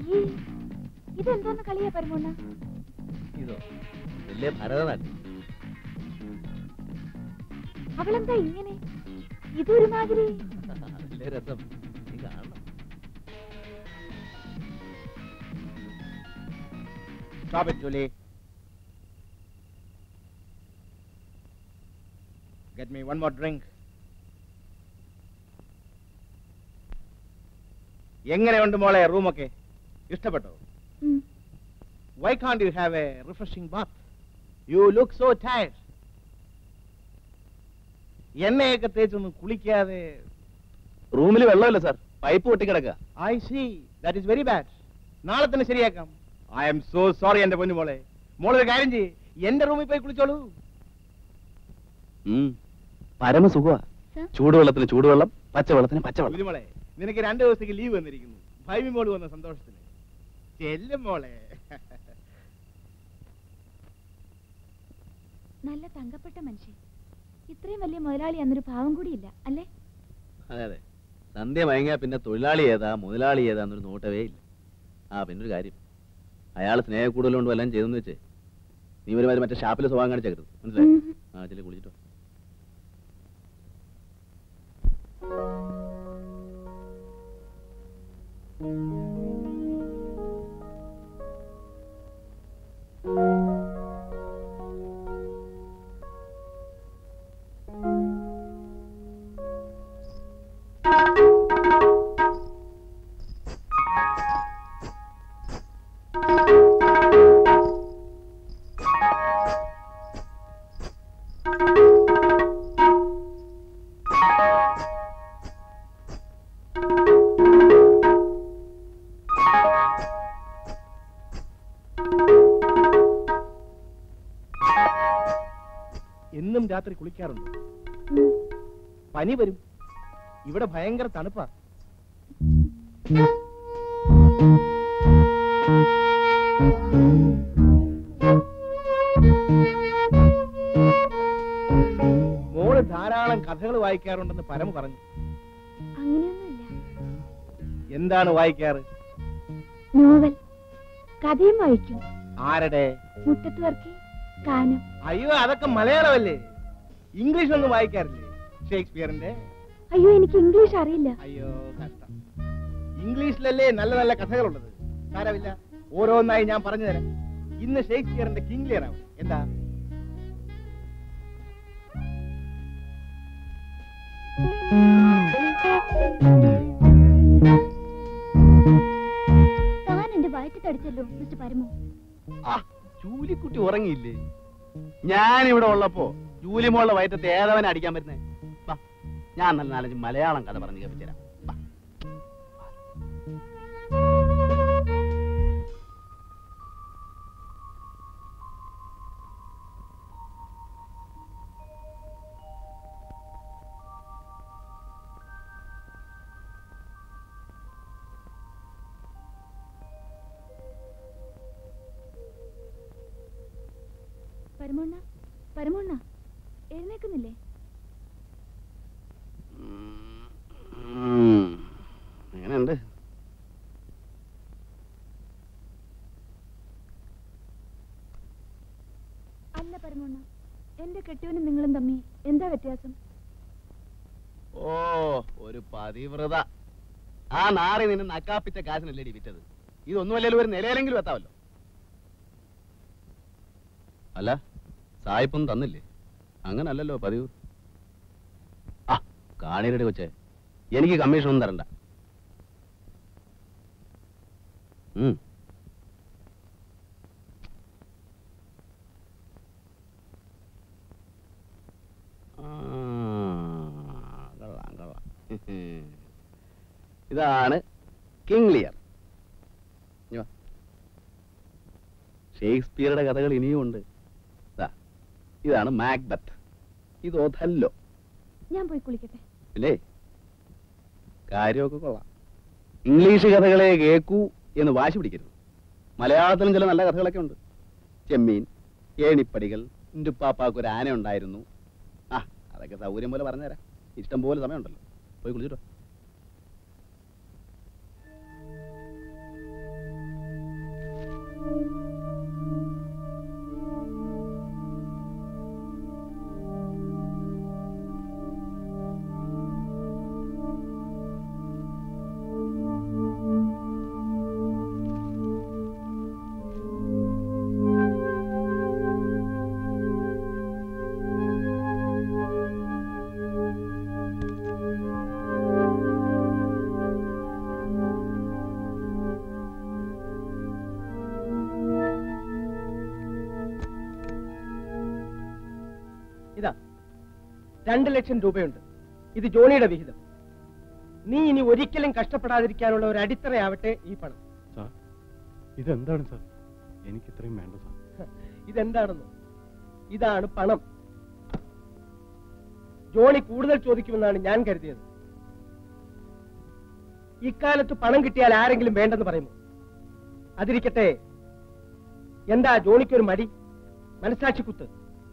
അയ്യേ ഇതെന്തോന്ന് കളിയാ പരമോണ്ണ ഇതോ വലിയ ഭരതനാട്യം അവളെന്താ ഇങ്ങനെ ഇതൊരുമാതിരി വലിയ രസം നീ കാണണം Stop it, Julie. Get me one more drink. എങ്ങനെയുണ്ട് മോളെ റൂമൊക്കെ ഇഷ്ടപ്പെട്ടോ ഉം. Why can't you have a refreshing bath you look so tired എണ്ണയൊക്കെ തേച്ചൊന്നും കുളിക്കാതെ റൂമിൽ വെള്ളമില്ല സാർ പൈപ്പ് പൊട്ടിക്കിടക്കുക I see that is very bad നാളെ തന്നെ ശരിയാക്കാം ഐ എം സോ സോറി എന്റെ പൊന്നു മോളെ മോളൊരു കാര്യം ചെയ്യ് എന്റെ റൂമിൽ പോയി കുളിച്ചോളൂ പരമസുഖമാ സർ? ചൂടുവെള്ളത്തിന് ചൂടുവെള്ളം പച്ചവെള്ളത്തിന് പച്ചവെള്ളം കുഞ്ഞുമോളെ നിനക്ക് രണ്ടു ദിവസത്തേക്ക് ലീവ് വന്നിരിക്കുന്നു ഭൈമി മോള് വന്ന സന്തോഷത്തിന് ചെല്ലും മോളെ നല്ല തങ്കപ്പെട്ട മനുഷ്യൻ ഇത്രയും വലിയ മുതലാളി അന്നൊരു ഭാവം കൂടിയില്ല അല്ലേ അതെ അതെ സന്ധ്യ മയങ്ങിയാ പിന്നെ തൊഴിലാളി ഏതാ മുതലാളി ഏതാ എന്നൊരു നോട്ടവേ ഇല്ല ആ പിന്നൊരു കാര്യം അയാൾ സ്നേഹ കൂടുതലുകൊണ്ട് വല്ലതും ചെയ്തെന്ന് വെച്ചേ നീ ഒരുമാതിരി മറ്റേ ഷാപ്പിൽ സ്വഭാവം കാണിച്ചേക്കരുത് മനസ്സിലായി ഉം. ആ ചെല്ലി കുളിച്ചിട്ടോ എന്നും രാത്രി കുളിക്കാറുണ്ട് ഉം. പനി വരും ഇവിടെ ഭയങ്കര തണുപ്പാ മോള് ധാരാളം കഥകൾ വായിക്കാറുണ്ടെന്ന് പരമ പറഞ്ഞു അങ്ങനെയൊന്നുമില്ല എന്താണ് വായിക്കാറ് നോവൽ കഥയും വായിക്കും ആരുടെ മുറ്റത്ത് വർക്കി കാനം അയ്യോ അതൊക്കെ മലയാളമല്ലേ ഇംഗ്ലീഷ് ഒന്നും വായിക്കാറില്ലേ ഷേക്സ്പിയറിന്റെ അയ്യോ എനിക്ക് ഇംഗ്ലീഷ് അറിയില്ല അയ്യോ കഷ്ടം ഇംഗ്ലീഷിലല്ലേ നല്ല നല്ല കഥകളുള്ളത് സാരമില്ല ഓരോന്നായി ഞാൻ പറഞ്ഞു തരാം ഇന്ന് ഷേക്സ്പിയറിന്റെ കിങ് ലിയർ ആവും എന്താ താൻ എന്റെ വയറ്റി തടിച്ചല്ലോ മിസ്റ്റർ പരമു ആ ജൂലിക്കുട്ടി ഉറങ്ങിയില്ലേ ഞാൻ ഇവിടെ ഉള്ളപ്പോ ജൂലി മോളുടെ വയറ്റത്ത് ഏതവനെ അടിക്കാൻ പറ്റുന്നേ വാ, ഞാൻ നല്ല നാലഞ്ച് മലയാളം കഥ പറഞ്ഞു കേൾപ്പിച്ചുതരാം വാ. പരമോണ്ണ പരമോണ്ണ എഴുന്നേക്കുന്നില്ലേ ഉം. എങ്ങനെയുണ്ട് അല്ല പരമോണ്ണ എന്റെ കെട്ടിയവനും നിങ്ങളും തമ്മി എന്താ വ്യത്യാസം ഓ ഒരു പതിവ്രത ആ നാറി നിന്നെ നക്കാപ്പിച്ച കാശിനല്ലേടി വിറ്റത് ഇതൊന്നുമല്ലല്ലോ ഒരു നിലയിലെങ്കിലും എത്താവല്ലോ അല്ല സായിപ്പൊന്നും തന്നില്ലേ അങ്ങനല്ലല്ലോ പതിവ് ആ കാണിയുടെ കൊച്ചേ എനിക്ക് കമ്മീഷൻ ഒന്നും തരണ്ട ഉം. ആ, കൊള്ളാം കൊള്ളാം ഇതാണ് കിങ് ലിയർ ഇങ്ങ് വാ. ഷേക്സ്പിയറുടെ കഥകൾ ഇനിയും ഉണ്ട് ദാ, ഇതാണ് മാക്ബത്ത് ഇത് ഒഥല്ലോ ഞാൻ പോയി കുളിക്കട്ടെ അല്ലേ കാര്യമൊക്കെ കൊള്ളാം ഇംഗ്ലീഷ് കഥകളെ കേൾക്കൂ എന്ന് വാശി പിടിക്കരുത് മലയാളത്തിലും ചില നല്ല കഥകളൊക്കെ ഉണ്ട് ചെമ്മീൻ ഏണിപ്പടികൾ ഇന്റുപ്പാപ്പാക്ക് ഒരു ആന ഉണ്ടായിരുന്നു ആ അതൊക്കെ സൗകര്യം പോലെ പറഞ്ഞുതരാം ഇഷ്ടം പോലെ സമയമുണ്ടല്ലോ പോയി കുളിച്ചിട്ടോ ഇതാ രണ്ട് ലക്ഷം രൂപയുണ്ട് ഇത് ജോണിയുടെ വിഹിതം നീ ഇനി ഒരിക്കലും കഷ്ടപ്പെടാതിരിക്കാനുള്ള ഒരു അടിത്തറയാവട്ടെ ഈ പണം സാർ ഇതെന്താണ് സാർ എനിക്ക് ഇത്രയും വേണ്ട സാർ ഇതെന്താണെന്ന് ഇതാണ് പണം ജോണി കൂടുതൽ ചോദിക്കുമെന്നാണ് ഞാൻ കരുതിയത് ഇക്കാലത്ത് പണം കിട്ടിയാൽ ആരെങ്കിലും വേണ്ടെന്ന് പറയുമോ അതിരിക്കട്ടെ എന്താ ജോണിക്കൊരു മടി മനസാക്ഷിക്കുത്ത്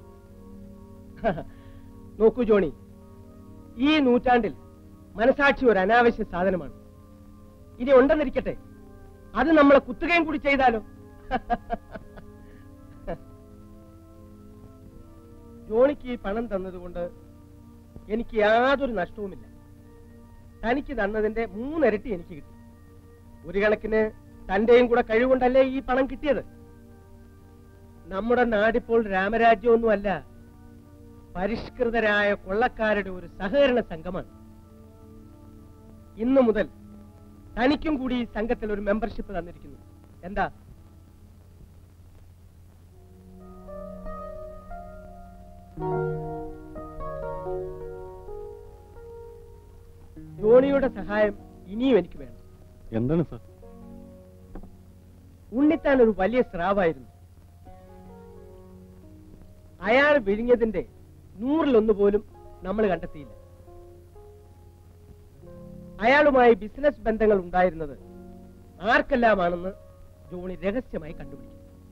നോക്കൂ ജോണി ഈ നൂറ്റാണ്ടിൽ മനസാക്ഷി ഒരു അനാവശ്യ സാധനമാണ് ഇനി ഉണ്ടെന്നിരിക്കട്ടെ അത് നമ്മളെ കുത്തുകയും കൂടി ചെയ്താലോ ജോണിക്ക് ഈ പണം തന്നതുകൊണ്ട് എനിക്ക് യാതൊരു നഷ്ടവുമില്ല തനിക്ക് തന്നതിന്റെ മൂന്നിരട്ടി എനിക്ക് കിട്ടി ഒരു കണക്കിന് തന്റെയും കൂടെ കഴിവുകൊണ്ടല്ലേ ഈ പണം കിട്ടിയത് നമ്മുടെ നാടിപ്പോൾ രാമരാജ്യമൊന്നുമല്ല പരിഷ്കൃതരായ കൊള്ളക്കാരുടെ ഒരു സഹകരണ സംഘമാണ് ഇന്നു മുതൽ തനിക്കും കൂടി ഈ സംഘത്തിൽ ഒരു മെമ്പർഷിപ്പ് തന്നിരിക്കുന്നു എന്താ ജോണിയുടെ സഹായം ഇനിയും എനിക്ക് വേണം എന്താണ് സാർ ഉണ്ണിത്താൻ ഒരു വലിയ സ്രാവായിരുന്നു അയാൾ വിഴിഞ്ഞതിന്റെ നൂറിലൊന്ന് പോലും നമ്മൾ കണ്ടെത്തിയില്ല അയാളുമായി ബിസിനസ് ബന്ധങ്ങൾ ഉണ്ടായിരുന്നത് ആർക്കെല്ലാമാണെന്ന് ജോണി രഹസ്യമായി കണ്ടുപിടിക്കും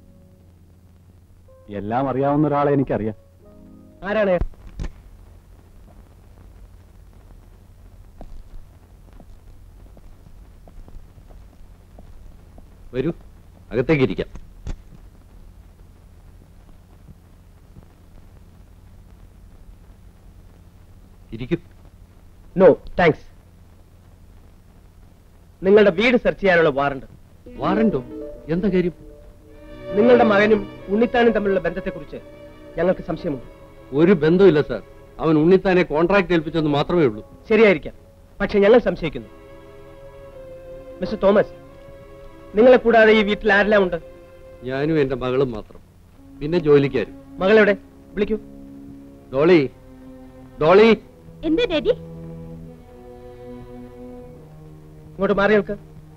എല്ലാം അറിയാവുന്ന ഒരാളെ എനിക്കറിയാം ആരാണ് അയാൾ? വരൂ അകത്തേക്ക് ഇരിക്കാം ഇരിക്കും നോ താങ്ക്സ് നിങ്ങളുടെ വീട് സെർച്ച് ചെയ്യാനുള്ള വാറണ്ട് വാറണ്ടോ എന്താ കാര്യം നിങ്ങളുടെ മകനും ഉണ്ണിത്താനും തമ്മിലുള്ള ബന്ധത്തെക്കുറിച്ച് ഞങ്ങൾക്ക് സംശയമുണ്ട് ഒരു ബന്ധമില്ല സാർ അവൻ ഉണ്ണിത്താനെ കോൺട്രാക്ട് ഏൽപ്പിച്ചെന്ന് മാത്രമേ ഉള്ളൂ ശരിയായിരിക്കാം പക്ഷെ ഞങ്ങൾ സംശയിക്കുന്നു മിസ്റ്റർ തോമസ് നിങ്ങളെ കൂടാതെ ഈ വീട്ടിൽ ആരെല്ലാം ഉണ്ട് ഞാനും എന്റെ മകളും മാത്രം പിന്നെ ജോലിക്കാരും മകളെവിടെ വിളിക്കൂ ഡോളി ഡോളി എന്താ ഡാഡി ഇങ്ങോട്ട് മാറി നിൽക്ക്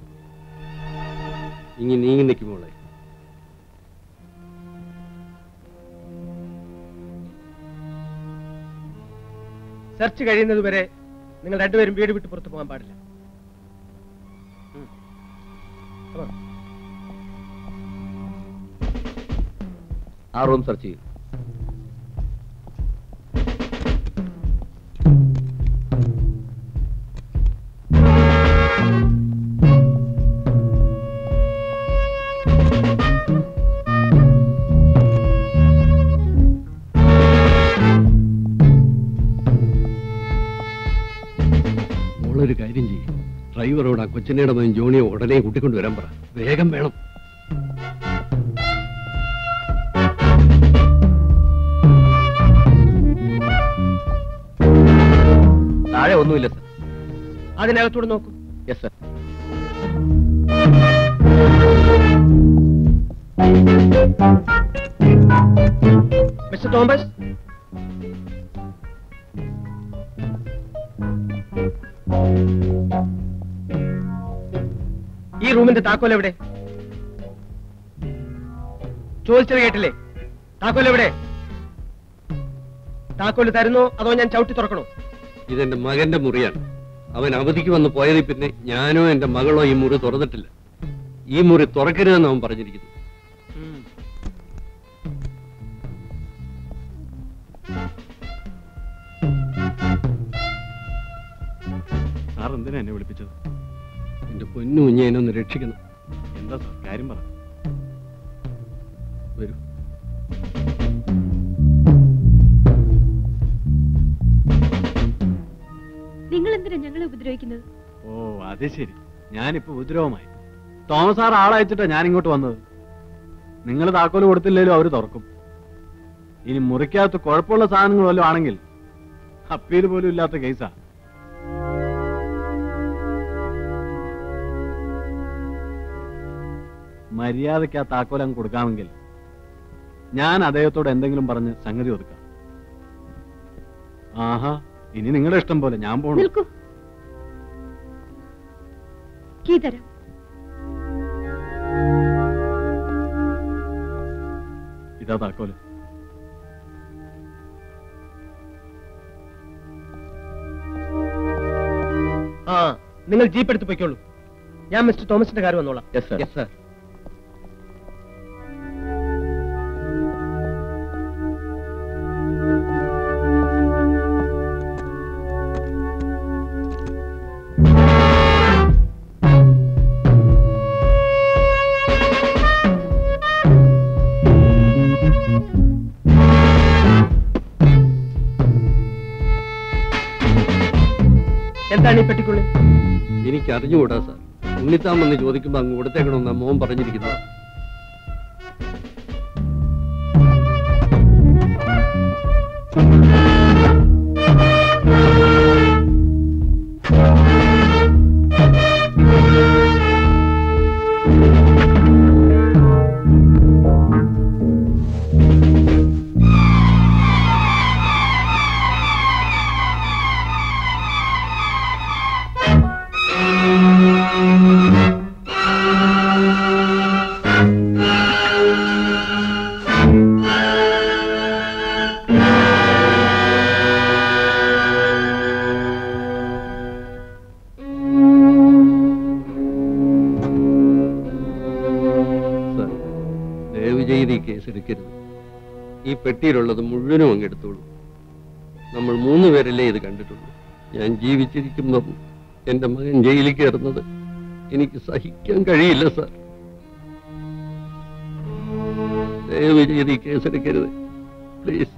ഇങ്ങി നീങ്ങി നിൽക്കുമോളെ സെർച്ച് കഴിയുന്നത് വരെ നിങ്ങൾ രണ്ടുപേരും വീട് വിട്ട് പുറത്തു പോകാൻ പാടില്ല ഉം. Come on. ആ റൂം സെർച്ച് ചെയ്യും മോളൊരു കാര്യം ചെയ്യും ഡ്രൈവറോട് ആ കൊച്ചിനയുടെ മകൻ ജോണിയെ ഉടനെ കൂട്ടിക്കൊണ്ട് വരാൻ പറ വേഗം വേണം താഴെ ഒന്നുമില്ല സർ അതിനകത്തൂടെ നോക്കൂ യെസ് സർ മിസ്റ്റർ തോമസ് ഈ റൂമിന്റെ താക്കോൽ എവിടെ ചോദിച്ചത് കേട്ടില്ലേ താക്കോൽ എവിടെ താക്കോൽ തരുന്നോ അതോ ഞാൻ ചവിട്ടി തുറക്കണോ ഇതെന്റെ മകന്റെ മുറിയാണ് അവൻ അവധിക്ക് വന്ന് പോയതിൽ പിന്നെ ഞാനോ എന്റെ മകളോ ഈ മുറി തുറന്നിട്ടില്ല ഈ മുറി തുറക്കരുതെന്ന് അവൻ പറഞ്ഞിരിക്കുന്നു സാർ എന്തിനാ എന്നെ വിളിപ്പിച്ചത് എന്റെ പൊന്നു കുഞ്ഞെ എന്നെ ഒന്ന് രക്ഷിക്കണം എന്താ സാർ കാര്യം പറ വരൂ നിങ്ങൾ എന്തിനാ ഞങ്ങളെ ഉപദ്രവിക്കുന്നത് ഓ അത് ശരി ഞാനിപ്പോ ഉപദ്രവമായി തോമസ് സാർ ആളയച്ചിട്ടാ ഞാൻ ഇങ്ങോട്ട് വന്നത് നിങ്ങൾ താക്കോല് കൊടുത്തില്ലേലും അവര് തുറക്കും ഇനി മുറിക്കകത്ത് കുഴപ്പമുള്ള സാധനങ്ങൾ വല്ലതും ആണെങ്കിൽ അപ്പീൽ പോലും ഇല്ലാത്ത കേസാ മര്യാദയ്ക്ക് ആ താക്കോൽ അങ്ങ് കൊടുക്കാമെങ്കിൽ ഞാൻ അദ്ദേഹത്തോട് എന്തെങ്കിലും പറഞ്ഞ് സംഗതി ഒതുക്കാം ആഹാ ഇനി നിങ്ങളുടെ ഇഷ്ടം പോലെ ഞാൻ പോണു നിൽക്കൂ കീ തരാം ഇതാ താക്കോല് ആ നിങ്ങൾ ജീപ്പ് എടുത്ത് പൊയ്ക്കോളൂ ഞാൻ മിസ്റ്റർ തോമസിന്റെ കാര്യം വന്നോളാം യെസ് സർ യെസ് സർ എന്താണ് ഈ പെട്ടിക്കുള്ളിൽ എനിക്ക് അറിഞ്ഞുകൂടാ സാർ ഉണ്ണിത്താൻ വന്ന് ചോദിക്കുമ്പോ അങ്ങ് കൊടുത്തേക്കണമെന്നാ മോൻ പറഞ്ഞിരിക്കുന്നത് സാർ ദയവ് ചെയ്ത് ഈ കേസ് എടുക്കരുത് ഈ പെട്ടിയിലുള്ളത് മുഴുവനും അങ്ങ് എടുത്തോളൂ നമ്മൾ മൂന്ന് പേരല്ലേ ഇത് കണ്ടിട്ടുള്ളൂ ഞാൻ ജീവിച്ചിരിക്കുമ്പം എന്റെ മകൻ ജയിലിൽ കയറുന്നത് എനിക്ക് സഹിക്കാൻ കഴിയില്ല സാർ ദയവ് ചെയ്ത് ഈ കേസ് എടുക്കരുത് പ്ലീസ്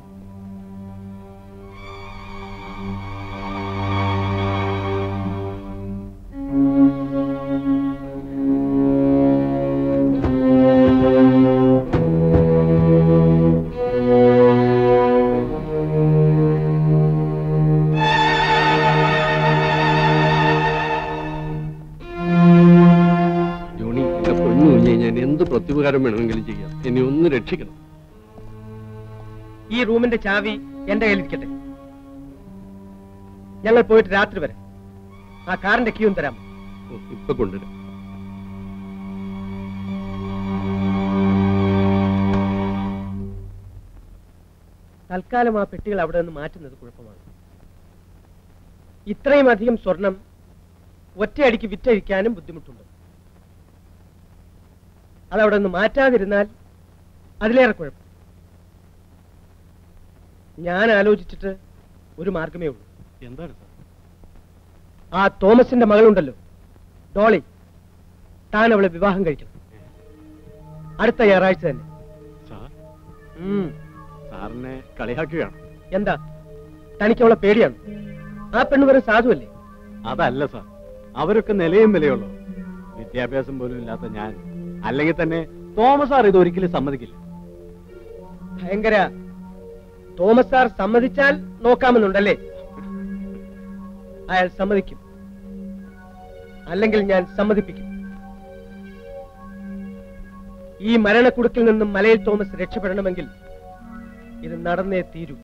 ജോണി എന്റെ പൊന്നു കുഞ്ഞെ ഞാൻ എന്ത് പ്രത്യുപകാരം വേണമെങ്കിലും ചെയ്യാം എന്നെ ഒന്ന് രക്ഷിക്കണം ഈ റൂമിന്റെ ചാവി എന്റെ കയ്യിലിരിക്കട്ടെ ഞങ്ങൾ പോയിട്ട് രാത്രി വരെ ആ കാറിന്റെ ക്യൂവും തരാം ഓ, ഇപ്പൊ കൊണ്ടുവരാം തൽക്കാലം ആ പെട്ടികൾ അവിടെ നിന്ന് മാറ്റുന്നത് കുഴപ്പമാണ് ഇത്രയും അധികം സ്വർണം ഒറ്റയടിക്ക് വിറ്റഴിക്കാനും ബുദ്ധിമുട്ടുണ്ട് അതവിടെ നിന്ന് മാറ്റാതിരുന്നാൽ അതിലേറെ കുഴപ്പം ഞാൻ ആലോചിച്ചിട്ട് ഒരു മാർഗമേ ഉള്ളൂ എന്താണ് സാർ ആ തോമസിന്റെ മകളുണ്ടല്ലോ ഡോളി താൻ അവളെ വിവാഹം കഴിക്കണം അടുത്ത ഞായറാഴ്ച തന്നെ സാർ ഉം. സാറിനെ കളിയാക്കുകയാണ് എന്താ തനിക്ക് അവളെ പേടിയാണ് ആ പെണ്ണ് വെറും സാധുവല്ലേ അതല്ല സാർ അവരൊക്കെ നിലയും വിലയുള്ളൂ വിദ്യാഭ്യാസം പോലും ഇല്ലാത്ത ഞാൻ അല്ലെങ്കിൽ തന്നെ തോമസ് സാർ ഇത് ഒരിക്കലും സമ്മതിക്കില്ല ഭയങ്കര തോമസ് സാർ സമ്മതിച്ചാൽ നോക്കാമെന്നുണ്ടല്ലേ അയാൾ സമ്മതിക്കും അല്ലെങ്കിൽ ഞാൻ സമ്മതിപ്പിക്കും ഈ മരണക്കുടുക്കിൽ നിന്നും മലയിൽ തോമസ് രക്ഷപ്പെടണമെങ്കിൽ ഇത് നടന്നേ തീരൂ